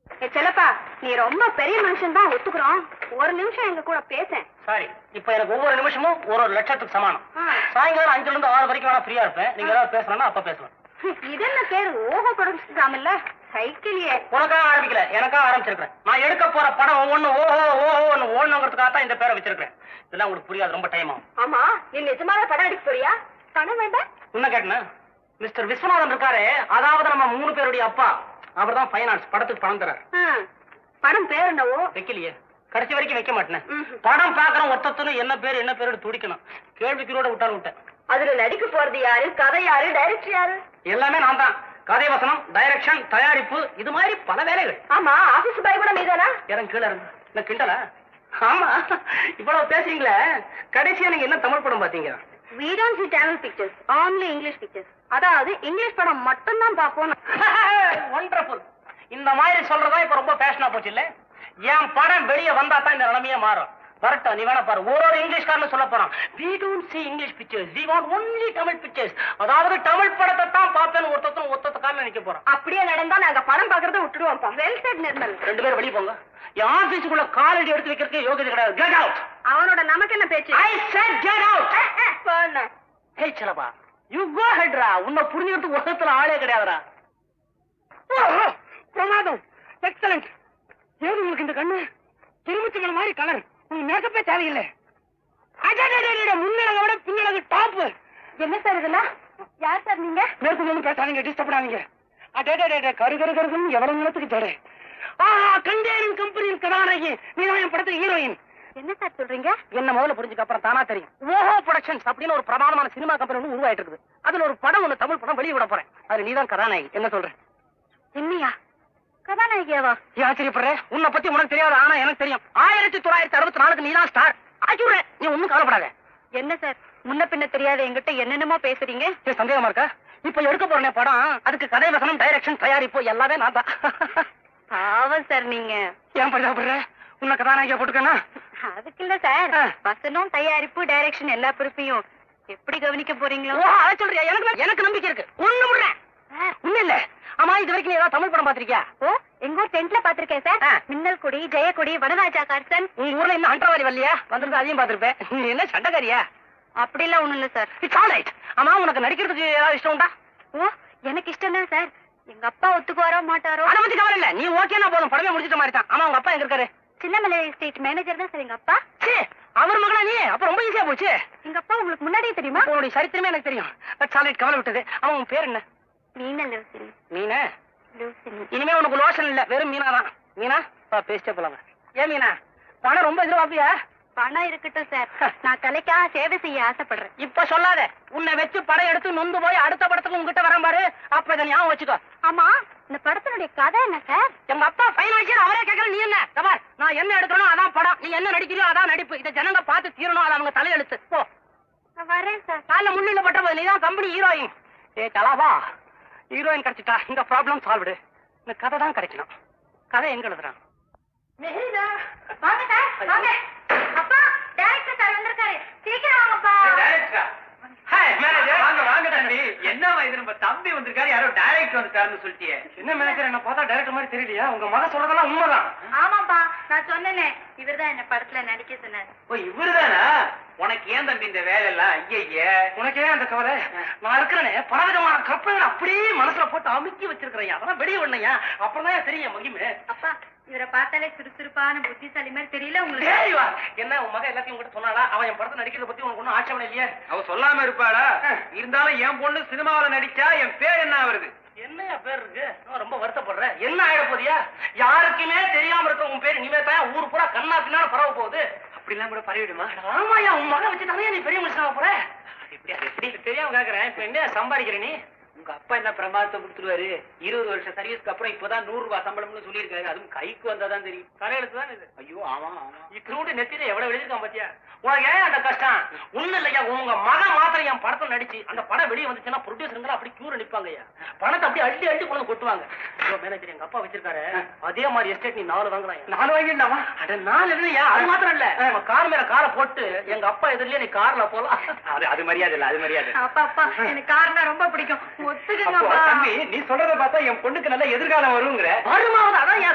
ஏ செல்லப்பா நீ ரொம்ப பெரிய மனுஷன் தான் ஒத்துக்கிறோம் ஒரு நிமிஷம் எங்க கூட பேசேன் சாரி இப்ப எனக்கு ஒவ்வொரு நிமிஷமும் ஒரு ஒரு லட்சத்துக்கு சமானம் ஆ. சாயங்காலம் அஞ்சுல இருந்து ஆறு வரைக்கும் வேணா ஃப்ரீயா இருப்பேன் நீங்க ஏதாவது பேசணும்னா அப்ப பேசலாம் இது என்ன பேரு ஓஹோ ப்ரொடக்ஷன் இல்ல சைக்கிளியே உனக்காக ஆரம்பிக்கல எனக்காக ஆரம்பிச்சிருக்கேன் நான் எடுக்க போற படம் ஒவ்வொன்னு ஓஹோ ஓஹோன்னு ஓடணுங்கிறதுக்காக தான் இந்த பேரை வச்சிருக்கேன் இதெல்லாம் உங்களுக்கு புரியாது ரொம்ப டைம் ஆகும் ஆமா நீ நிஜமாவே படம் எடுக்க போறியா பணம் வேண்டாம் என்ன கேட்டேன் மிஸ்டர் விஸ்வநாதன் இருக்காரு அதாவது நம்ம மூணு பேருடைய அப்பா அவர் தான் ஃபைனான்ஸ் படத்துக்கு பணம் தராரு ஆ, படம் பேர் என்னவோ வைக்கலையே கடைசி வரைக்கும் வைக்க மாட்டேன் ம்ஹும். படம் பாக்குறோம் ஒருத்தத்துன்னு என்ன பேர் என்ன பேரு துடிக்கணும் கேள்விக்குறியோட விட்டாலும் விட்டேன் அதுல நடிக்க போறது யாரு கதை யாரு டைரக்டர் யாரு எல்லாமே நான் தான் கதை வசனம் டைரக்ஷன் தயாரிப்பு இது மாதிரி பல வேலைகள் ஆமா ஆபீஸ் பாய் கூட நீதானா இறங்க கீழே இறங்க இல்ல கிண்டலா ஆமா இவ்வளவு பேசுறீங்களே கடைசியா நீங்க என்ன தமிழ் படம் பாத்தீங்க we don't see tamil pictures only english pictures அதாவது இங்கிலீஷ் படம் மட்டும் தான் பாப்போம் ஒண்டர்ஃபுல் இந்த மாதிரி சொல்றதா இப்ப ரொம்ப பேஷனா போச்சு இல்ல என் படம் வெளிய வந்தா தான் இந்த நிலைமையே மாறும் வரட்டும் நீ வேணா பாரு ஒரு ஒரு இங்கிலீஷ்காரனு சொல்ல போறான் we don't see english pictures we want only Tamil pictures அதாவது தமிழ் படத்தை தான் பார்ப்பேன்னு ஒருத்தரும் ஒருத்தக்காரன் நிக்க போறான் அப்படியே நடந்தா நாங்க படம் பாக்குறத விட்டுடுவோம்ப்பா வெல் செட் நிர்மல் ரெண்டு பேரும் வெளிய போங்க என் ஆபீஸுக்குள்ள காலடி எடுத்து வைக்கிறதுக்கு யோகியதை கிடையாது கெட் அவுட் அவனோட நமக்கு என்ன பேச்சு ஐ செட் கெட் அவுட் போன. ஹே சிலபா யூ கோ ஹெட்ரா உன்னை புரிஞ்சுக்கிறதுக்கு உலகத்துல ஆளே கிடையாதுடா பிரமாதம் எக்ஸலண்ட் ஏது உங்களுக்கு இந்த கண்ணு திருமுச்சிமலை மாதிரி கலர் உங்க மேக்கப்பே தேவையில்லை அடடடடட, முன்னழகை விட பின்னழகு டாப் என்ன சார் இதெல்லாம் யார் சார் நீங்க மேற்கு வந்து பேசாதீங்க டிஸ்டர்ப் பண்ணாதீங்க அடடடட கரு கரு கருக்குன்னு எவ்வளவு நிலத்துக்கு ஜடை ஆஹா கண்டேரின் கம்பெனியின் கதாநாயகி நீதான் என் படத்துல ஹீரோயின் என்ன சார் சொல்றீங்க என்ன முதல்ல புரிஞ்சுக்க அப்புறம் தானா தெரியும் ஓஹோ ப்ரொடக்ஷன்ஸ் அப்படின்னு ஒரு பிரமாதமான சினிமா கம்பெனி ஒன்று உருவாயிட்டு இருக்குது அதுல ஒரு படம் ஒண்ணு தமிழ் படம் வெளிய விட போறேன் அது நீதான் கதாநாயகி என்ன சொல்ற என்னையா கதாநாயகியாவா நீ ஆச்சரியப்படுற உன்னை பத்தி உனக்கு தெரியாது ஆனா எனக்கு தெரியும் ஆயிரத்தி தொள்ளாயிரத்தி அறுபத்தி நாலுக்கு நீதான் ஸ்டார் ஆச்சுடுற நீ ஒண்ணும் கவலைப்படாத என்ன சார் முன்ன பின்ன தெரியாத என்கிட்ட என்னென்னமோ பேசுறீங்க ஏய், சந்தேகமா இருக்கா இப்ப எடுக்க போறேன் படம் அதுக்கு கதை வசனம் டைரக்ஷன் தயாரிப்பு எல்லாமே நான் தான் பாவம் சார் நீங்க ஏன் பரிதாபப்படுற உன்னை கதாநாயகியா போட்டுக்கனா அதுக்கு இல்ல சார் ஆ. வசனம் தயாரிப்பு டைரக்ஷன் எல்லா பொறுப்பையும் எப்படி கவனிக்க போறீங்களோ ஓ அதை சொல்றியா எனக்கு எனக்கு நம்பிக்கை இருக்கு ஒண்ணு முடுறேன் சார், ஒண்ணு இல்ல ஆமா இது வரைக்கும் நீ ஏதாவது தமிழ் படம் பாத்திருக்கியா ஓ எங்க ஊர் டென்ட்ல பாத்திருக்கேன் சார் ஆ. மின்னல் கொடி ஜெயக்கொடி வனராஜா கார்சன் உங்க ஊர்ல இன்னும் அண்டர்வாரி வரலையா வந்திருந்தா அதையும் பாத்திருப்பேன் நீ என்ன சண்டைக்காரியா அப்படிலாம் ஒண்ணும் இல்ல சார் இட்ஸ் ஆல் ரைட் ஆமா உனக்கு நடிக்கிறதுக்கு ஏதாவது இஷ்டம் உண்டா ஓ எனக்கு இஷ்டம் தான் சார் எங்க அப்பா ஒத்துக்குவாரோ மாட்டாரோ அதை பத்தி கவலை இல்ல நீ ஓகேனா போதும் படமே முடிச்சிட்ட மாதிரி தான் ஆமா உங்க அப்பா எங்க இருக்காரு சின்னமலை எஸ்டேட் மேனேஜர் தான் சார் எங்க அப்பா சீ, அவர் மகளா நீ அப்ப ரொம்ப ஈஸியா போச்சு எங்க அப்பா உங்களுக்கு முன்னாடியே தெரியுமா உன்னுடைய சரித்திரமே எனக்கு தெரியும் தட்ஸ் ஆல் ரைட் கவலை விட்டது அவன் உன் பேர் என்ன மீனா லூசினி மீனா லூசினி இனிமே உனக்கு லோஷன் இல்ல வெறும் மீனா தான் மீனா பா பேசிட்டே போலாங்க ஏன் மீனா பணம் ரொம்ப எதிர்பார்ப்பியா பணம் இருக்கட்டும் சார் நான் கலைக்காக சேவை செய்ய ஆசைப்படுறேன் இப்ப சொல்லாத உன்னை வச்சு படம் எடுத்து நொந்து போய் அடுத்த படத்துக்கு உங்ககிட்ட வரேன் பாரு அப்ப இதை ஞாபகம் வச்சுக்கோ ஆமா இந்த படத்தினுடைய கதை என்ன சார் எங்க அப்பா பைனான்சியர் அவரே கேட்கற நீ என்ன தபார் நான் என்ன எடுக்கணும் அதான் படம் நீ என்ன நடிக்கிறியோ அதான் நடிப்பு இதை ஜனங்க பார்த்து தீரணும் அது அவங்க தலையெழுத்து போ நான் வரேன் சார் காலைல முன்னில பட்ட போது நீதான் கம்பெனி ஹீரோயின் ஏ கலாவா ஹீரோயின் கிடைச்சிட்டா இந்த ப்ராப்ளம் சால்வ்டு இந்த கதை தான் கிடைக்கணும் கதை எங்க எழுதுறான் வாங்க சார் வாங்க அப்பா டைரக்டர் சார் வந்திருக்காரு சீக்கிரம் வாங்கப்பா வாங்க வாங்க தம்பி என்னவா இது நம்ம தம்பி வந்திருக்காரு யாரோ டைரக்டர் வந்திருக்காருன்னு சொல்லிட்டியே என்ன மேனேஜர் என்ன பார்த்தா டைரக்டர் மாதிரி தெரியலையா உங்க மகன் சொல்றதெல்லாம் உண்மைதான் ஆமாப்பா நான் சொன்னேனே இவர்தான் என்ன படத்துல நடிக்க சொன்னார் ஓ இவருதானா உனக்கு ஏன் தம்பி இந்த வேலை எல்லாம் ஐய உனக்கு ஏன் அந்த கவலை நான் இருக்கிறேனே பலவிதமான கற்பனைகளை அப்படியே மனசுல போட்டு அமுக்கி வச்சிருக்கிறேன் அதெல்லாம் வெளியே விடணையா அப்புறம் தான் தெரியும் மகிமே அப்பா இவரை பார்த்தாலே சுறுசுறுப்பான புத்திசாலி மாதிரி தெரியல உங்களுக்கு டேய் வா. என்ன உன் மகன் எல்லாத்தையும் உங்ககிட்ட சொன்னாளா அவன் என் படத்தை நடிக்கிறத பத்தி உனக்கு ஒன்றும் ஆட்சேபனை இல்லையே அவ சொல்லாம இருப்பாளா ஆ. இருந்தாலும் என் பொண்ணு சினிமாவுல நடிச்சா என் பேர் என்ன வருது என்னையா பேர் இருக்கு நான் ரொம்ப வருத்தப்படுறேன் என்ன ஆயிட போதியா யாருக்குமே தெரியாம இருக்க உன் பேர் இனிமே தான் ஊர் பூரா கண்ணா பின்னால பரவ போகுது அப்படிலாம் கூட பரவிடுமா ஆமாயா உன் மகன் வச்சு தானே நீ பெரிய மனுஷனா போற எப்படி அது எப்படி தெரியாம கேக்குறேன் இப்ப என்ன சம்பாதிக்கிற நீ உங்க அப்பா என்ன பிரமாதத்தை கொடுத்துருவாரு இருபது வருஷம் சர்வீஸ்க்கு அப்புறம் இப்பதான் நூறு ரூபாய் சம்பளம்னு சொல்லியிருக்காரு அதுவும் கைக்கு வந்தாதான் தெரியும் தலையெழுத்து தான் இது ஐயோ ஆமா ஆமா இத்தனோடு நெத்தியில எவ்வளவு எழுதிருக்கான் பாத்தியா உனக்கு ஏன் அந்த கஷ்டம் ஒண்ணு இல்லையா உங்க மகன் மாத்திரம் என் படத்துல நடிச்சு அந்த படம் வெளியே வந்துச்சுன்னா ப்ரொடியூசருங்க அப்படி கியூர நிப்பாங்க ஐயா பணத்தை அப்படியே அள்ளி அள்ளி கொண்டு வந்து கொட்டுவாங்க ஐயோ மேனேஜர் எங்க அப்பா வச்சிருக்காரு அதே மாதிரி எஸ்டேட் நீ நாலு வாங்கலாம் நாலு வாங்கிடலாமா அட நாலு இல்லையா அது மாத்திரம் இல்ல நம்ம கார் மேல காரை போட்டு எங்க அப்பா எதிரிலே நீ கார்ல போலாம் அது அது மரியாதை இல்ல அது மரியாதை அப்பா அப்பா எனக்கு கார்னா ரொம்ப பிடிக்கும் அப்போ ஒத்துக்குங்கப்பா தம்பி நீ சொல்றத பார்த்தா என் பொண்ணுக்கு நல்ல எதிர்காலம் வருங்கிற வருமாவது அதான் என் ரூபத்துல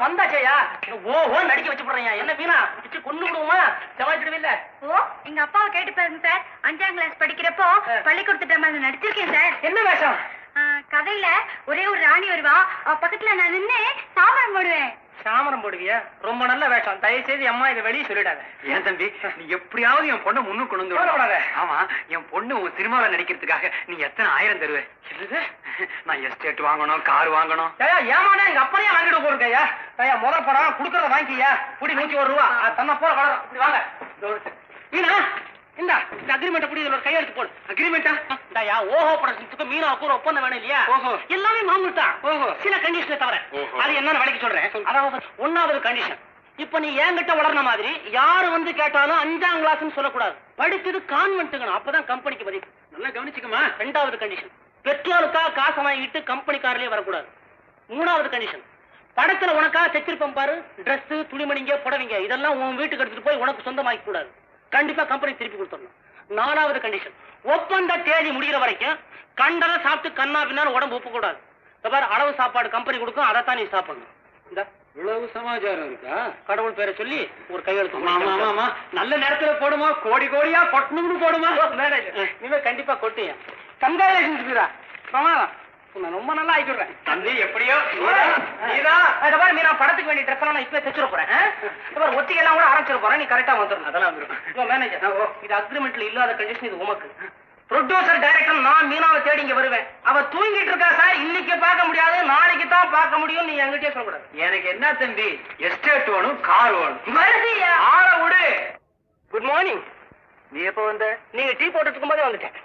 வந்தாச்சேயா ஓஹோ நடிக்க வச்சு போடுறேன் என்ன மீனா பிச்சு கொண்டு விடுவோமா சமாளிச்சிடுவில்ல ஓ எங்க அப்பாவை கேட்டு பாருங்க சார் அஞ்சாம் கிளாஸ் படிக்கிறப்போ ஆ. பள்ளிக்கூடத்து ட்ராமால நடிச்சிருக்கேன் சார் என்ன வேஷம் ஆ, கதையில ஒரே ஒரு ராணி வருவா அவ பக்கத்துல நான் நின்னு சாமரம் போடுவேன் சாமரம் போடுவியா ரொம்ப நல்ல வேஷம் தயவு செய்து அம்மா இதை வெளியே சொல்லிடாத ஏன் தம்பி நீ எப்படியாவது என் பொண்ணை முன்னு கொண்டு வந்து கவலைப்படாத. விடணும். ஆமா என் பொண்ணு உன் சினிமாவில் நடிக்கிறதுக்காக நீ எத்தனை ஆயிரம் தருவ என்னது நான் எஸ்டேட் வாங்கணும் கார் வாங்கணும் ஏயா ஏமாண்ணே எங்க அப்பனையே வாங்கிட்டு போயிருக்கையா ஐயா முத படம் குடுக்கறத வாங்கிக்கியா குடி நூத்தி ஒரு ரூபா அது தன்ன போல வளரும் இப்படி வாங்க மீனா இந்தா இந்த அக்ரிமெண்ட் அப்படி இதுல ஒரு கையெழுத்து போடு அக்ரிமெண்டா இந்தாயா ஓஹோ ப்ரொடக்ஷன்ஸுக்கு மீனாவுக்கு ஒரு ஒப்பந்தம் வேணும் இல்லையா ஓஹோ. எல்லாமே மாமூல் தான் ஓஹோ. சில கண்டிஷனை தவிர ஓஹோ. அது என்னன்னு விலைக்கு சொல்றேன் அதாவது ஒன்னாவது கண்டிஷன் இப்ப நீ என்கிட்ட வளர்ன மாதிரி யாரு வந்து கேட்டாலும் அஞ்சாம் கிளாஸ்னு சொல்லக்கூடாது படிச்சது கான்வென்ட்டுக்கணும் அப்பதான் கம்பெனிக்கு பதிவு நல்லா கவனிச்சுக்கமா ரெண்டாவது கண்டிஷன் பெட்ரோலுக்காக காசை வாங்கிட்டு கம்பெனி கார்லயே வரக்கூடாது மூணாவது கண்டிஷன் படத்துல உனக்காக தைச்சிருப்பேன் பாரு Dress துணிமணிங்க புடவைங்க இதெல்லாம் உன் வீட்டுக்கு எடுத்துட்டு போய் உனக்கு சொந்தமாக்க கூடாது கண்டிப்பா கம்பெனி திருப்பி கொடுத்துடணும் நாலாவது கண்டிஷன் ஒப்பந்த தேதி முடிகிற வரைக்கும் கண்டதை சாப்பிட்டு கண்ணா பின்னாலும் உடம்பு ஒப்பு கூடாது இந்த பாரு அளவு சாப்பாடு கம்பெனி கொடுக்கும் அதைத்தான் நீ சாப்பிடணும் இந்த இவ்வளவு சமாச்சாரம் இருக்கா கடவுள் பேரை சொல்லி ஒரு கையெழுத்து ஆமா ஆமா ஆமா, ஆமா நல்ல நேரத்துல போடுமா கோடி கோடியா கொட்டணும்னு போடுமா மேனேஜர் இனிமே கண்டிப்பா கொட்டியா கங்காலேஷன்ஸ் மீரா பிரமாதம் உன்னை ரொம்ப நல்லா ஆக்கிடுறேன் தம்பி எப்படியோ நீதான் இந்த பாரு மீரா படத்துக்கு வேண்டிய ட்ரெஸ் எல்லாம் நான் இப்பவே தைச்சிட போறேன் ஆ? இந்த பாரு ஒத்திகை எல்லாம் கூட ஆரம்பிச்சிட போறேன் நீ கரெக்டா வந்துடணும் அதெல்லாம் வந்துரும். இதோ மேனேஜர் இது அக்ரிமெண்ட்ல இல்லாத கண்டிஷன் இது உமக்கு ப்ரொடியூசர் டைரக்டர் நான் மீனாவை தேடி இங்க வருவேன் அவ தூங்கிட்டு இருக்கா சார் இன்னைக்கு பார்க்க முடியாது நாளைக்கு தான் பார்க்க முடியும் நீ எங்கிட்டே சொல்லக்கூடாது எனக்கு என்ன தம்பி எஸ்டேட் வேணும் கார் வேணும் வருதியா ஆள விடு குட் மார்னிங் நீ எப்ப வந்த நீங்க டீ போட்டு இருக்கும் போதே வந்துட்டேன்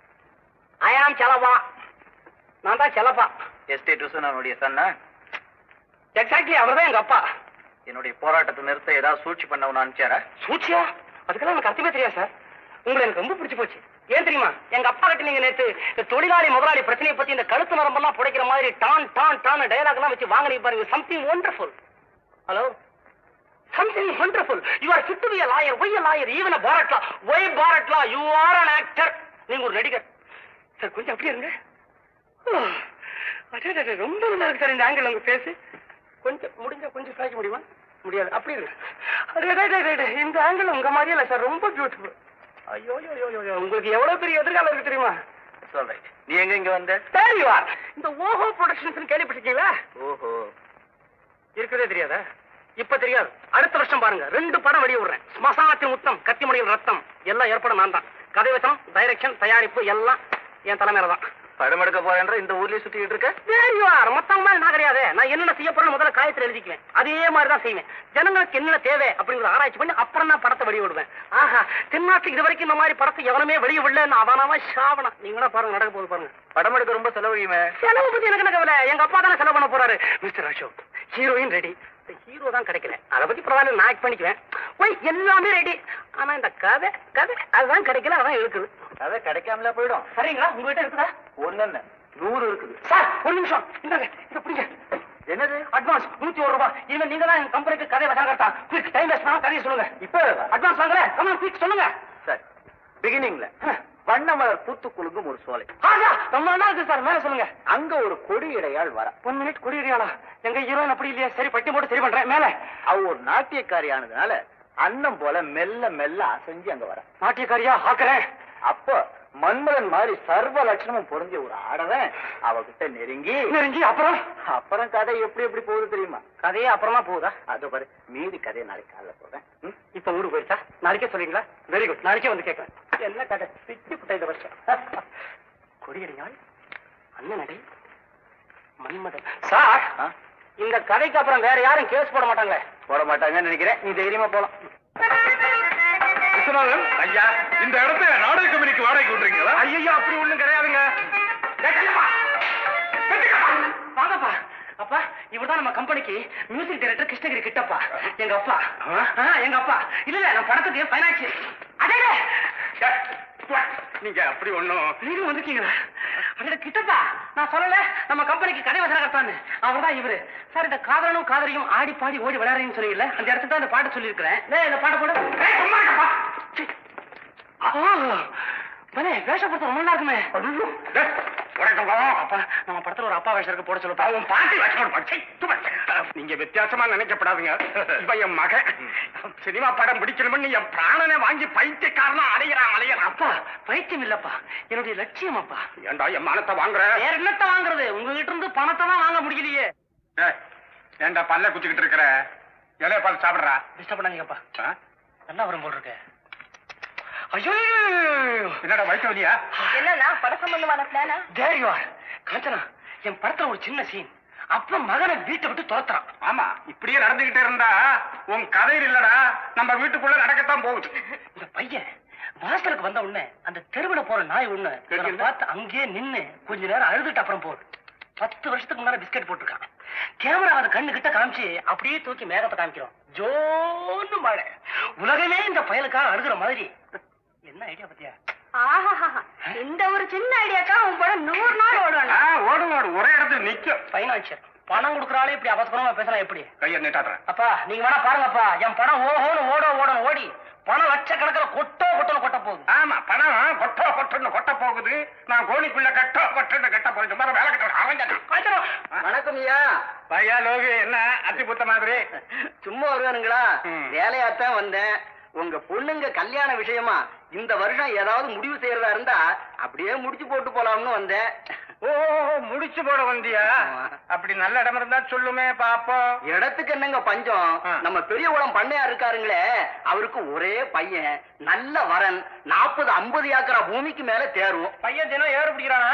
ஐ ஆம் செலவா நான் தான் செலப்பா எஸ்டேட் விஸ்வநாதனுடைய சன்னா எக்ஸாக்ட்லி அவர் தான் எங்க அப்பா என்னுடைய போராட்டத்தை நிறுத்த ஏதாவது சூழ்ச்சி பண்ணவனு அனுப்பிச்சாரா சூச்சியா அதுக்கெல்லாம் எனக்கு அர்த்தமே தெரியாது சார் உங்களை எனக்கு ரொம்ப பிடிச்சு போச்சு ஏன் தெரியுமா எங்க அப்பா கிட்ட நீங்க நேத்து இந்த தொழிலாளி முதலாளி பிரச்சனையை பத்தி இந்த கழுத்து நரம்பெல்லாம் புடைக்கிற மாதிரி டான் டான் டான் டயலாக் எல்லாம் வச்சு வாங்கினீங்க பாருங்க something wonderful hello something wonderful you are fit to be a lawyer why a lawyer even a பாரட்லா ஒய் பாரட்லா யூ ஆர் an ஆக்டர் நீங்க ஒரு நடிகர் சார் கொஞ்சம் அப்படியே இருங்க அடே, அடே, அடே, ரொம்ப நல்லா இருக்கு சார் இந்த ஆங்கிள் உங்க பேசு கொஞ்சம் முடிஞ்சா கொஞ்சம் சாய்க்க முடியுமா முடியாது அப்படி இருக்கு அடே, அடே, அடே, அடே, இந்த ஆங்கிள் உங்க மாதிரியே இல்ல சார் ரொம்ப பியூட்டிஃபுல் ஐயோ ஐயோ, ஐயோ ஐயோ உங்களுக்கு எவ்வளவு பெரிய எதிர்காலம் இருக்கு தெரியுமா சொல்றேன் நீ எங்க இங்க வந்த தெரியுவா இந்த ஓஹோ ப்ரொடக்ஷன்ஸ் கேள்விப்பட்டிருக்கீங்களா ஓஹோ இருக்கிறதே தெரியாதா இப்ப தெரியாது அடுத்த வருஷம் பாருங்க ரெண்டு படம் வெளிய விடுறேன் ஸ்மசானத்தின் முத்தம் கத்திமணியில் ரத்தம் எல்லாம் ஏற்பட நான் தான் கதை வசனம் டைரக்ஷன் தயாரிப்பு எல்லாம் என் தலைமையில தான் படம் எடுக்க போறேன்ற இந்த ஊர்லயே சுத்திட்டு இருக்க There you are. மத்தவங்க மாதிரி நான் கிடையாது நான் என்னென்ன செய்ய போறேன்னு முதல்ல காயத்துல எழுதிக்குவேன் அதே மாதிரி தான் செய்வேன் ஜனங்களுக்கு என்ன தேவை அப்படிங்கிற ஆராய்ச்சி பண்ணி அப்புறம் தான் படத்தை வெளிய விடுவேன் ஆஹா தென்னாட்டுக்கு இது வரைக்கும் இந்த மாதிரி படத்தை எவனுமே வெளிய விடல அவனாவா சாவனா நீங்க வேணா பாருங்க நடக்க போகுது பாருங்க படம் எடுக்க ரொம்ப செலவழியுமே செலவு பத்தி எனக்கு என்ன கவலை எங்க அப்பா தானே செலவு பண்ண போறாரு மிஸ்டர் அசோக் ஹீரோயின் ரெடி இந்த ஹீரோ தான் கிடைக்கல அதை பத்தி பரவாயில்ல நான் ஆக்ட் பண்ணிக்குவேன் ஒய் எல்லாமே ரெடி ஆனா இந்த கதை கதை அதுதான் கிடைக்கல அதான் இருக்குது அதை கிடைக்காமல போயிடும் சரிங்களா உங்ககிட்ட இருக்குதா ஒண்ணு நூறு இருக்குது சார் ஒரு நிமிஷம் இந்தாங்க இதை பிடிங்க என்னது அட்வான்ஸ் நூத்தி ஒரு ரூபாய் இனிமே நீங்க தான் எங்க கம்பெனிக்கு கதை வசாகர்த்தா குயிக் டைம் வேஸ்ட் பண்ணாம கதையை சொல்லுங்க இப்ப அட்வான்ஸ் வாங்கல கமா குயிக் சொல்லுங்க சரி பிகினிங்ல வண்ணமலர் பூத்து குலுங்கும் ஒரு சோலை ஆகா ரொம்ப நல்லா இருக்கு சார் மேல சொல்லுங்க அங்க ஒரு கொடி இடையாள் வர ஒன் மினிட் குடியேறியாளா எங்க ஹீரோயின் அப்படி இல்லையா சரி பட்டி போட்டு சரி பண்றேன் மேல அவ ஒரு நாட்டியக்காரி ஆனதுனால அன்னம் போல மெல்ல மெல்ல அசைஞ்சு அங்க வர நாட்டியக்காரியா ஆக்குறேன் அப்போ மன்மதன் மாதிரி சர்வ லட்சணமும் பொருந்திய ஒரு ஆடவன் அவகிட்ட நெருங்கி நெருங்கி அப்புறம் அப்புறம் கதை எப்படி எப்படி போகுது தெரியுமா கதையே அப்புறமா போகுதா அது பாரு மீதி கதையை நாளைக்கு காலைல போறேன் ம்? இப்ப ஊருக்கு போயிருச்சா நாளைக்கே சொல்றீங்களா வெரி குட் நாளைக்கே வந்து கேட்கறேன் என்ன கதை பிச்சு புட்ட இந்த வருஷம் கொடியடியாள் அண்ணன் நடை மன்மதன் சார் ஆ? இந்த கதைக்கு அப்புறம் வேற யாரும் கேஸ் போட மாட்டாங்களே போட மாட்டாங்கன்னு நினைக்கிறேன் நீ தைரியமா போலாம் விஸ்வநாதன் ஐயா இந்த இடத்த நாடக கம்பெனிக்கு வாடகைக்கு விட்டுறீங்களா ஐயோ அப்படி ஒண்ணும் கிடையாதுங்க டேய், கண்ணப்பா! கட்டுக்கப்பா! வாங்கப்பா அப்பா இவர்தான் நம்ம கம்பெனிக்கு மியூசிக் டைரக்டர் கிருஷ்ணகிரி கிட்டப்பா எங்க அப்பா ஆ, எங்க அப்பா இல்ல இல்ல நம்ம படத்துக்கு ஃபைனான்ஸ் அடே நீங்க அப்படி ஒண்ணும் நீங்களும் வந்திருக்கீங்களா அடே கிட்டப்பா நான் சொல்லல நம்ம கம்பெனிக்கு கதை வசனகர்த்தான்னு அவர்தான் இவரு சார் இந்த காதலனும் காதலியும் ஆடி பாடி ஓடி விளையாடுறீங்கன்னு சொன்னீங்கல்ல அந்த இடத்துக்கு தான் இந்த பாட்டு சொல்லியிருக்கிறேன் டேய், இந்த பாட்டு போட ஏய், சும்மா இருக்கப்பா. சீ. ஆ, பலே வேஷப்படுத்த ரொம்ப நல்லா இருக்குமே அப்பா நம்ம படத்துல ஒரு அப்பா வேஷம் இருக்கு போட சொல்லுப்பா உன் பாட்டி வச்சுக்கணும் நீங்க வித்தியாசமா நினைக்கப்படாதுங்க இப்ப என் மகன் சினிமா படம் பிடிக்கணும்னு என் பிராணனை வாங்கி பைத்தியக்காரனா அலைகிறான் அலைகிறான் அப்பா பைத்தியம் இல்லப்பா என்னுடைய லட்சியம் அப்பா ஏண்டா என் மானத்தை வாங்குற வேற என்னத்த வாங்குறது உங்ககிட்ட இருந்து பணத்தை தான் வாங்க முடியலையே ஏய், ஏண்டா பல்ல குச்சிக்கிட்டு இருக்கிற இலைய பார்த்து சாப்பிடுறா டிஸ்டர்ப் பண்ணாதீங்கப்பா ஆ? நல்லா வரும் போல் இருக்கு ஐயோ என்னடா வயிற்று வலியா என்னன்னா பட சம்பந்தமான பிளானா தேரிவா காஞ்சனா என் படத்துல ஒரு சின்ன சீன் அப்ப மகனை வீட்டை விட்டு துரத்துறான் ஆமா இப்படியே நடந்துகிட்டே இருந்தா உன் கதையில் இல்லடா நம்ம வீட்டுக்குள்ள நடக்கத்தான் போகுது இந்த பையன் வாசலுக்கு வந்த உடனே அந்த தெருவுல போற நாய் ஒண்ணு இவனை கேட்டீங்களா? பார்த்து அங்கேயே நின்னு கொஞ்ச நேரம் அழுதுட்டு அப்புறம் போகுது பத்து வருஷத்துக்கு முன்னாடி பிஸ்கட் போட்டிருக்கான் கேமரா அதை கண்ணு கிட்ட காமிச்சு அப்படியே தூக்கி மேகத்தை காமிக்கிறோம் ஜோன்னு மழை உலகமே இந்த பயலுக்காக அழுகுற மாதிரி என்ன ஐடியா பத்தியா ஆஹா இந்த ஒரு சின்ன ஐடியாக்கா உன் படம் நூறு நாள் ஆ, ஓடணும் ஓடும் ஓடும் ஒரே இடத்துல நிக்கும் பைனான்சியர் பணம் கொடுக்குறாலே இப்படி அபசரமா பேசலாம் எப்படி கையை நீட்டாடுறேன் அப்பா நீங்க வேணா பாருங்கப்பா என் படம் ஓஹோன்னு ஓட ஓடணும் ஓடி பணம் லட்சக்கணக்கில் கொட்டோ கொட்டணும் கொட்ட போகுது ஆமா பணம் கொட்டோ கொட்டுன்னு கொட்ட போகுது நான் கோழிக்குள்ள கட்டோ கொட்டுன்னு கட்ட போகுது மாதிரி வேலை கட்ட அவன் வணக்கம் ஐயா பையா லோகு என்ன அத்தி புத்த மாதிரி சும்மா வருவானுங்களா ம். வேலையாத்தான் வந்தேன் உங்க பொண்ணுங்க கல்யாண விஷயமா இந்த வருஷம் ஏதாவது முடிவு செய்யறதா இருந்தா அப்படியே முடிச்சு போட்டு போலாம்னு வந்தேன் ஓ முடிச்சு போட வந்தியா ஆமா. அப்படி நல்ல இடம் இருந்தா சொல்லுமே பாப்போம் இடத்துக்கு என்னங்க பஞ்சம் ஆ. நம்ம பெரிய குளம் பண்ணையா இருக்காருங்களே அவருக்கு ஒரே பையன் நல்ல வரன் நாற்பது ஐம்பது ஏக்கரா பூமிக்கு மேல தேரும் பையன் தினம் ஏறு பிடிக்கிறானா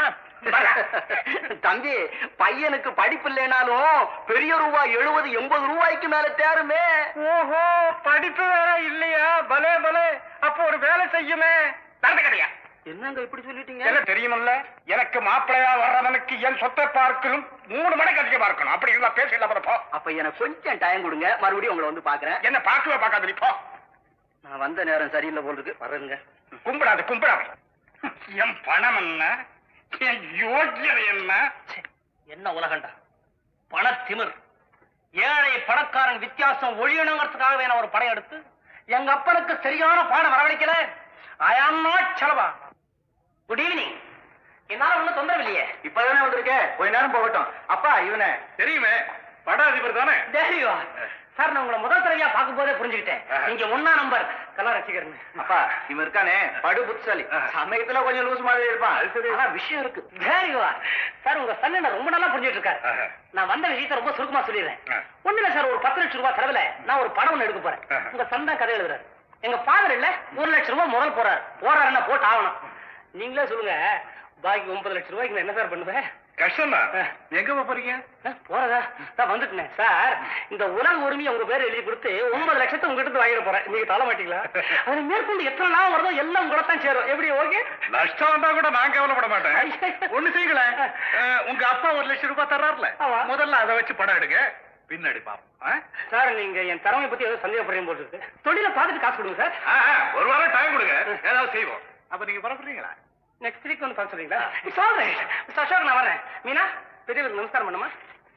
தம்பி பையனுக்கு படிப்பு இல்லைனாலும் பெரிய ரூபாய் எழுபது எண்பது ரூபாய்க்கு மேல தேருமே ஓஹோ படிப்பு வேற இல்லையா பலே பலே அப்போ ஒரு வேலை செய்யுமே நடந்து கிடையா என்னங்க இப்படி சொல்லிட்டீங்க என்ன தெரியுமில்ல எனக்கு மாப்பிள்ளையா வர்றவனுக்கு என் சொத்தை பார்க்கணும் மூணு மடங்கு அதிகமா இருக்கணும் அப்படி இருந்தா பேசல அப்புறம் போ அப்ப எனக்கு கொஞ்சம் டைம் கொடுங்க மறுபடியும் உங்களை வந்து பாக்குறேன் என்ன பார்க்கவே பார்க்காத நீ போ நான் வந்த நேரம் சரியில்லை போல் இருக்கு வர்றேங்க கும்பிடாது கும்பிடாது என் பணம் என்ன என் யோக்கியதை என்ன ச்சே, என்ன உலகண்டா பணத்திமிர் ஏழை பணக்காரன் வித்தியாசம் ஒழியணுங்கிறதுக்காகவே நான் ஒரு படம் எடுத்து எங்க அப்பனுக்கு சரியான பாடம் வரவழைக்கல ஐ ஆம் நாட் செலவா குட் ஈவினிங் என்னால ஒண்ணும் தொந்தரவு இல்லையே இப்பதானே வந்திருக்கேன் கொஞ்ச நேரம் போகட்டும் அப்பா இவனை தெரியுமே பட அதிபர் தானே தேவிவா சார் நான் உங்களை முதல் தடவையா பார்க்கும் போதே புரிஞ்சுக்கிட்டேன் நீங்க ஒன்னா நம்பர் கலா ரசிகர்னு அப்பா இவன் இருக்கானே படு புத்திசாலி சமயத்துல கொஞ்சம் லூஸ் மாதிரி இருப்பான் ஆனா விஷயம் இருக்கு தேவிவா சார் உங்க சன் என்ன ரொம்ப நல்லா புரிஞ்சுட்டு இருக்காரு ஆஹா. நான் வந்த விஷயத்தை ரொம்ப சுருக்கமா சொல்லிடுறேன் ஆ. ஒண்ணு இல்ல சார் ஒரு பத்து லட்சம் ரூபாய் செலவுல நான் ஒரு படம் ஒண்ணு எடுக்க போறேன் ஆ. உங்க சன் தான் கதை எழுதுறாரு எங்க ஃபாதர் இல்ல ஒரு லட்சம் ரூபாய் முதல் போறாரு போறாருன்னா போட்டு ஆகணும் நீங்களே சொல்லுங்க பாக்கி ஒன்பது லட்சம் ரூபாய்க்கு நான் என்ன சார் பண்ணுவேன் கஷ்டம் தான் ஆ. எங்க போறீங்க ஆ, போறதா நான் வந்துட்டேன் சார் இந்த உலக உரிமையை உங்க பேர் எழுதி கொடுத்து ஒன்பது லட்சத்தை உங்ககிட்ட இருந்து வாங்கிட போறேன் நீங்க தள்ள மாட்டீங்களா அது மேற்கொண்டு எத்தனை நாள் வருதோ எல்லாம் உங்களை தான் சேரும் எப்படி ஓகே நஷ்டம் வந்தா கூட நான் கவலைப்பட மாட்டேன் ஒண்ணு செய்யுங்களேன் அஹ், உங்க அப்பா ஒரு லட்சம் ரூபாய் தர்றாருல ஆமா. முதல்ல அதை வச்சு படம் எடுங்க பின்னாடி பாப்போம் ஆ? சார் நீங்க என் திறமையை பத்தி ஏதோ சந்தேகப்படுறீங்க போல இருக்கு தொழிலை பார்த்துட்டு காசு கொடுங்க சார் ஆ, ஆ, ஒரு வாரம் டைம் கொடுங்க ஏதாவது செய்வோம் அப்ப நீங்க பரப்புறீங்களா நெக்ஸ்ட் வீக் வந்து பார்க்க சொல்றீங்களா it's all right mister Ashok நான் வரேன் மீனா பெரியவருக்கு நமஸ்காரம் பண்ணுமா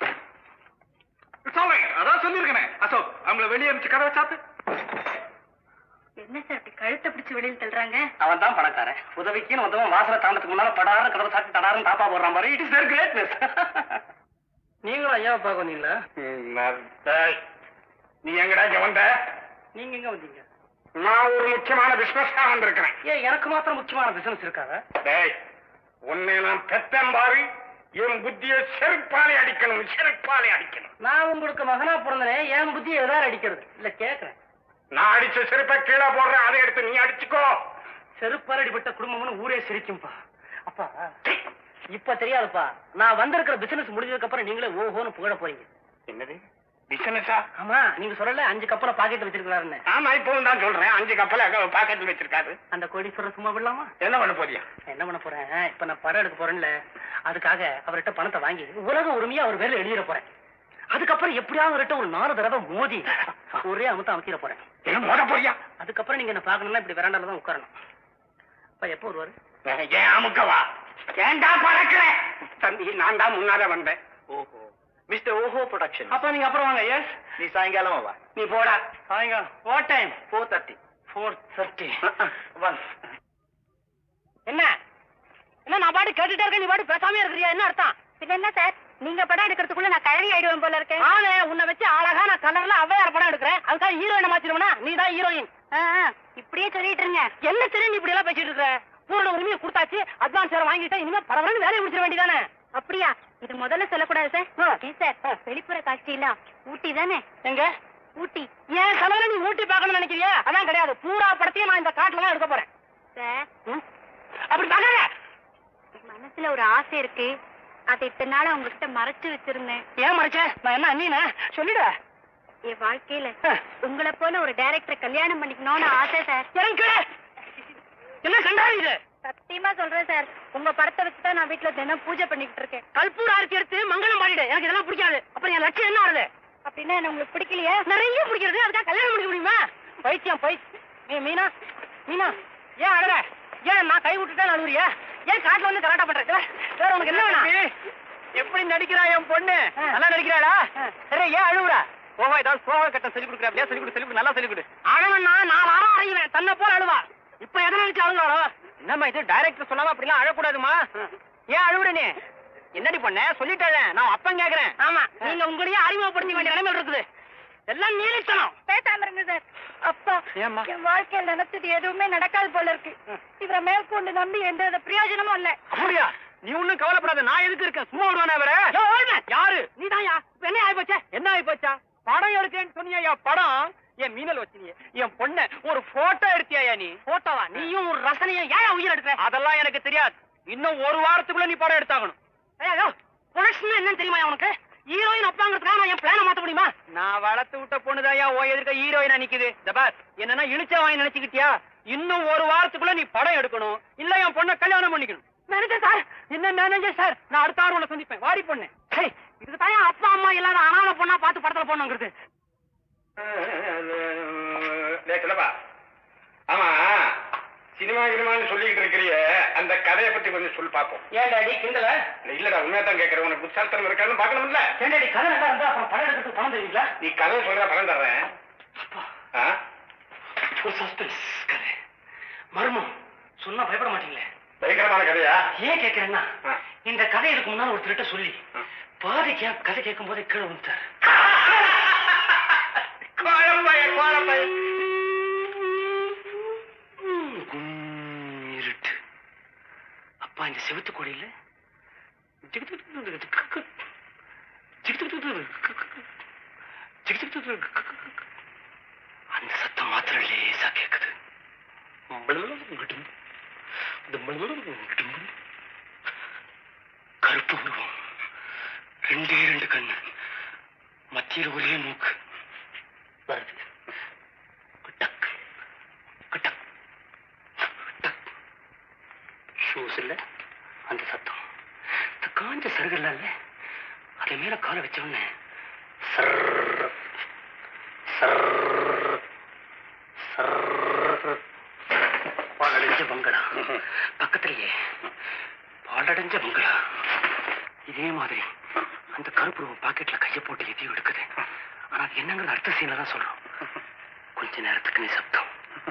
சொல்லுங்க அதான் சொல்லிருக்கேன் அசோக் அவங்கள வெளியே அனுப்பிச்சு கதவை சாத்து என்ன சார் அப்படி கழுத்தை பிடிச்சு வெளியில தள்ளுறாங்க அவன் தான் பணக்காரன் உதவிக்குன்னு வந்தவன் வாசல தாண்டத்துக்கு முன்னால படாரம் கதவை சாத்தி தடாரம் தாப்பா போடுறான் பாரு இட் இஸ் வெரி கிரேட்னஸ் நீங்களும் ஐயாவை பார்க்க வந்தீங்களா டேய், நீ எங்கடா இங்க வந்த நீங்க எங்க வந்தீங்க நான் ஒரு முக்கியமான பிசினஸ் வந்திருக்கிறேன் ஏன் எனக்கு மாத்திரம் முக்கியமான பிசினஸ் இருக்காதா டேய் உன்னை நான் பெத்தேன் பாரு என் புத்திய செருப்பாலே அடிக்கணும் செருப்பாலே அடிக்கணும் நான் உங்களுக்கு மகனா பிறந்தனே என் புத்தி எதாவது அடிக்கிறது இல்ல கேக்குறேன் நான் அடிச்ச செருப்பை கீழே போடுறேன் அதை எடுத்து நீ அடிச்சுக்கோ செருப்பால் அடிபட்ட குடும்பம்னு ஊரே சிரிக்கும்பா அப்பா இப்ப தெரியாதுப்பா நான் வந்திருக்கிற பிசினஸ் முடிஞ்சதுக்கு அப்புறம் நீங்களே ஓஹோன்னு புகழ போறீங்க என்னது பிசினஸா ஆமா நீங்க சொல்லல அஞ்சு கப்பல பாக்கெட் வச்சிருக்காருன்னு ஆமா இப்போ தான் சொல்றேன் அஞ்சு கப்பல பாக்கெட்ல வச்சிருக்காரு அந்த கோடீஸ்வரர் சும்மா விடலாமா என்ன பண்ண போறியா என்ன பண்ண போறேன் இப்ப நான் படம் எடுக்க போறேன்ல அதுக்காக அவர்கிட்ட பணத்தை வாங்கி உலக உரிமையா அவர் பேர்ல எழுதிட போறேன் அதுக்கப்புறம் எப்படியாவது அவர்கிட்ட ஒரு நாலு தடவை மோதி ஒரே அமுத்த அமைக்கிற போறேன் என்ன மோத போறியா அதுக்கப்புறம் நீங்க என்ன பாக்கணும்னா இப்படி வெராண்டால தான் உட்காரணும் அப்ப எப்போ வருவாரு ஏன் அமுக்கவா ஏன்டா பறக்கிற தம்பி நான் தான் முன்னால வந்தேன் ஓஹோ மிஸ்டர் ஓஹோ ப்ரொடக்ஷன் அப்ப நீங்க அப்புறம் வாங்க எஸ் நீ சாயங்காலமா வா நீ போடா சாயங்காலம் what time four thirty four thirty one என்ன என்ன நான் பாட்டு கேட்டுட்டே இருக்கேன் நீ பாட்டு பேசாம இருக்கிறியா என்ன அர்த்தம் பின்ன என்ன சார் நீங்க படம் எடுக்கிறதுக்குள்ள நான் கழவி ஆயிடுவேன் போல இருக்கேன் ஆனே உன்னை வச்சு அழகா நான் கலர்ல அவ்வையார் படம் எடுக்கிறேன் அதுக்காக ஹீரோயினை மாத்திடுவனா நீ தான் ஹீரோயின் இப்படியே சொல்லிட்டு இருங்க என்ன சரி நீ இப்படி எல்லாம் பேசிட்டு இருக்க பூரண உரிமையை கொடுத்தாச்சு அட்வான்ஸ் வேற வாங்கிட்டா இனிமே பரவாயில்ல வேலையை முடிச்சிட வேண்டியதானே அப்படியா இது முதல்ல சொல்லக்கூடாது சார் ஆ. ஏன் சார் வெளிப்புற காட்சி இல்ல ஊட்டி தானே எங்க ஊட்டி ஏன் கலர்ல நீ ஊட்டி பார்க்கணும்னு நினைக்கிறியா அதான் கிடையாது பூரா படத்தையும் நான் இந்த காட்டுல தான் எடுக்க போறேன் சார் ம்? அப்படி பார்க்காத மனசுல ஒரு ஆசை இருக்கு அதை இத்தனை நாளா உங்ககிட்ட மறைச்சு வச்சிருந்தேன் ஏன் மறைச்ச நான் என்ன அண்ணீனா சொல்லிட என் வாழ்க்கையில ஆ. உங்களை போல ஒரு டைரக்டர் கல்யாணம் பண்ணிக்கணும்னு ஆசை சார் எனக்கு என்ன கண்டாரு இது சத்தியமா சொல்றேன் சார் உங்க படத்தை வச்சு தான் நான் வீட்டுல தினம் பூஜை பண்ணிக்கிட்டு இருக்கேன் கற்பூர ஆரத்தி எடுத்து மங்களம் பாடிடு எனக்கு இதெல்லாம் பிடிக்காது அப்புறம் என் லட்சியம் என்ன ஆகுது அப்படின்னா என்ன உங்களுக்கு பிடிக்கலையா நிறைய பிடிக்கிறது அதுக்காக கல்யாணம் பண்ணிக்க முடியுமா பைத்தியம் பை நீ மீனா மீனா ஏன் அழற ஏன் நான் கை விட்டுட்டேன் அழுவுறியா ஏன் காட்டுல வந்து கலாட்டா பண்றது வேற உனக்கு என்ன வேணும் எப்படி நடிக்கிறா என் பொண்ணு ஆ. நல்லா நடிக்கிறாளா ஆ. சரி ஏன் அழுவுறா ஓஹோ ஏதாவது சோக கட்டம் சொல்லி கொடுக்குறா அப்படியே சொல்லி கொடு சொல்லி கொடு நல்லா சொல்லி கொடு அழவன்னா நான் வாரம் அறையுவேன் தன்னை போல அழுவா இப்ப எதை நினைச்சு அழுங்காளோ என்னம்மா இது டைரக்டர் சொல்லாம அப்படிலாம் அழக்கூடாதுமா ஏன் அழுவுற நீ என்னடி பண்ண சொல்லிட்டேன் நான் அப்பன் கேக்குறேன் ஆமா நீங்க உங்களையே அறிமுகப்படுத்த வேண்டிய நிலைமையில் இருக்குது எல்லாம் நீலித்தனம் பேசாம இருங்க சார் அப்பா ஏம்மா? என் வாழ்க்கையில் நினைச்சது எதுவுமே நடக்காது போல இருக்கு இவரை மேற்கொண்டு நம்பி எந்த வித பிரயோஜனமும் இல்ல அப்படியா நீ ஒண்ணும் கவலைப்படாத நான் எதுக்கு இருக்கேன் சும்மா விடுவானே அவர யோ, ஓடுங்க. யாரு நீதான்யா இப்ப என்ன ஆயிப்போச்சே என்ன ஆகி போச்சா படம் எடுக்கேன்னு சொன்னியா படம் என் மீனல் வச்சினியே என் பொண்ண ஒரு போட்டோ எடுத்தியாயா நீ போட்டோவா நீயும் ஒரு ரசனையும் ஏன் உயிர் எடுக்கிற அதெல்லாம் எனக்கு தெரியாது இன்னும் ஒரு வாரத்துக்குள்ள நீ படம் எடுத்தாகணும் ஐயோ புனஷ்னா என்னன்னு தெரியுமா உனக்கு ஹீரோயின் அப்பாங்கிறதுக்காக நான் என் பிளான மாத்த முடியுமா நான் வளர்த்து விட்ட பொண்ணுதாயா ஓ எதிர்க்க ஹீரோயினா நிக்குது இந்த பார் என்னன்னா இழிச்ச வாங்கி நினைச்சுக்கிட்டியா இன்னும் ஒரு வாரத்துக்குள்ள நீ படம் எடுக்கணும் இல்ல என் பொண்ணை கல்யாணம் பண்ணிக்கணும் மேனேஜர் சார் என்ன மேனேஜர் சார் நான் அடுத்த வாரம் உன்னை சந்திப்பேன் வாடி பொண்ணு சரி இதுக்கு தான் அப்பா அம்மா இல்லாத அனாதை பொண்ணா பார்த்து படத்துல போடணுங்கிறது டேய் சிலப்பா ஆமா சினிமா கினிமான்னு சொல்லிக்கிட்டு இருக்கிறிய அந்த கதையை பத்தி கொஞ்சம் சொல்லி பார்ப்போம் ஏன் டாடி கிண்டல இல்லடா உண்மையா தான் கேட்கறேன் உனக்கு புத்தாலத்தனம் இருக்கான்னு பார்க்கணும்ல ஏன் டாடி கதை நல்லா இருந்தா அப்புறம் படம் எடுக்கிறதுக்கு பணம் தருவீங்களா நீ கதை சொல்ற பணம் தர்றேன் ஆ? ஒரு சஸ்பென்ஸ் கதை மர்மம் சொன்னா பயப்பட மாட்டீங்களே பயங்கரமான கதையா ஏன் கேட்கிறேன்னா ஆ. இந்த கதை இதுக்கு முன்னால ஒருத்தர்கிட்ட சொல்லி ஆ. பாதி கே கதை கேட்கும் போதே கீழே விட்டார் கோழம்பைய கோழம்பைய இருட்டு அப்பா இந்த செவத்து கோடையில அந்த சத்தம் மாத்திரம் லேசா கேக்குது கருப்பு உருவம் ரெண்டே ரெண்டு கண்ணு மத்தியில் ஒரே மூக்கு வருது டக் டக் டக் ஷூஸ் இல்ல அந்த சத்தம் இந்த காஞ்ச சருகல்ல இல்ல அது மேல காலை வச்ச உடனே சர்ர், சர்ர், சர்ர். பாலடைஞ்ச பங்களா பக்கத்திலேயே பாலடைஞ்ச பங்களா இதே மாதிரி அந்த கருப்பு ரூபம் பாக்கெட்ல கைய போட்டு எதையும் எடுக்குது ஆனா அது என்னங்கிறது அடுத்த சீன்ல தான் சொல்றோம் கொஞ்ச நேரத்துக்கு நீ சத்தம்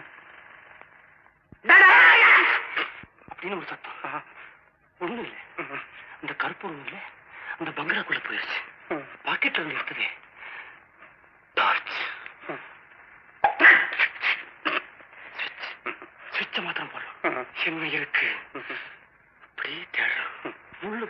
அப்படின்னு ஒரு சத்தம் ஒண்ணும் இல்ல அந்த கருப்பு ஒண்ணும் இல்ல அந்த பங்களாக்குள்ள போயிருச்சு பாக்கெட்ல இருந்து எடுத்ததே டார்ச் சுவிட்ச மாத்திரம் போடுறோம் என்ன இருக்கு அப்படியே தேடுறோம் முள்ளு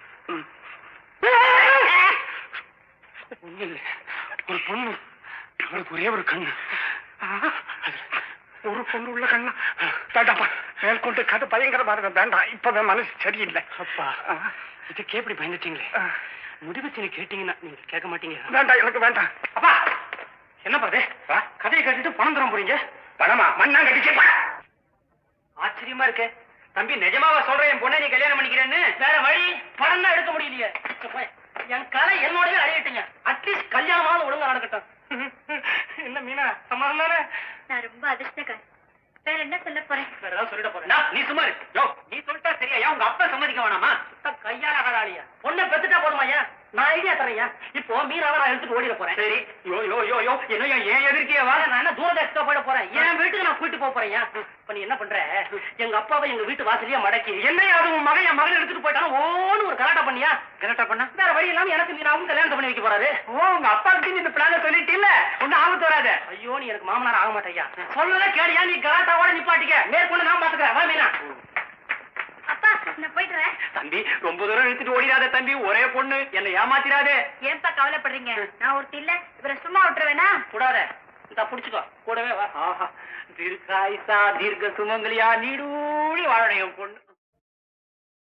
ஒண்ணும் இல்ல ஒரு பொண்ணு அவளுக்கு ஒரே ஒரு கண்ணு அதுல ஒரு பொண்ணு உள்ள கண்ணா வேண்டாப்பா மேற்கொண்டு கதை பயங்கரமா இருக்க வேண்டாம் இப்பதான் மனசு சரியில்லை அப்பா இதுக்கே இப்படி பயந்துட்டீங்களே முடிவு சீனி கேட்டீங்கன்னா நீங்க கேட்க மாட்டீங்க வேண்டாம் எனக்கு வேண்டாம் அப்பா என்னப்பா அது கதையை கேட்டுட்டு பணம் தர போறீங்க பணமா மண்ணா கட்டிச்சேப்பா ஆச்சரியமா இருக்கு தம்பி நிஜமாவா சொல்றேன் என் பொண்ணை நீ கல்யாணம் பண்ணிக்கிறேன்னு வேற வழி பணம் தான் எடுக்க முடியலையே அப்பா, என் கலை என்னோடவே அழியிட்டீங்க அட்லீஸ்ட் கல்யாணமாவது ஒழுங்கா நடக்கட்டும் என்ன மீனா சமாதானம் தானே நான் ரொம்ப அதிர்ஷ்டக்காரி வேற என்ன சொல்ல போறேன் வேற ஏதாவது சொல்லிட போறேன் நீ சும்மா இரு யோ நீ சொல்லிட்டா சரியா உங்க அப்பா சம்மதிக்க வேணாமா சுத்த கையால கடாளியா பொண்ணை பெத்துட்டா போதுமா ஐயா நான் ஐடியா தரேன்யா இப்போ மீனாவை நான் எடுத்துட்டு ஓடிட போறேன் சரி யோ யோ யோ யோ என்ன ஏன் எதிர்க்கிய வா வாங்க, நான் என்ன தூரதேசத்துக்கு போயிட போறேன் என் வீட்டுக்கு நான் கூட்டிட்டு போக போறேன் இப்ப நீ என்ன பண்ற எங்க அப்பாவை எங்க வீட்டு வாசலையே மடக்கி என்னையா அது உன் மகன் என் மகன் எடுத்துட்டு போயிட்டாலும் ஓன்னு ஒரு கலாட்டா பண்ணியா கரெக்டா பண்ண வேற வழி இல்லாம எனக்கு மீனாவும் கல்யாணம் பண்ணி வைக்க போறாரு ஓ உங்க அப்பாவுக்கு இந்த பிளான சொல்லிட்டு இல்ல ஒன்னும் ஆபத்து வராத ஐயோ நீ எனக்கு மாமனார் ஆக மாட்டேயா சொல்லல கேளியா நீ கலாட்டாவோட நிப்பாட்டிக்க மேற்கொண்டு நான் பாத்துக்கிறேன் வா மீனா அப்பா நான் போயிட்டுறேன் தம்பி ரொம்ப தூரம் இழுத்துட்டு ஓடிடாத தம்பி ஒரே பொண்ணு என்னை ஏமாத்திராதே ஏன்பா கவலைப்படுறீங்க நான் ஒருத்தி இல்ல இவரை சும்மா விட்டுருவேனா கூடாத இந்த புடிச்சுக்கோ கூடவே வா ஆஹா தீர்க்காயுசா தீர்க்க சுமங்கலியா நீடூழி வாழணும் என் பொண்ணு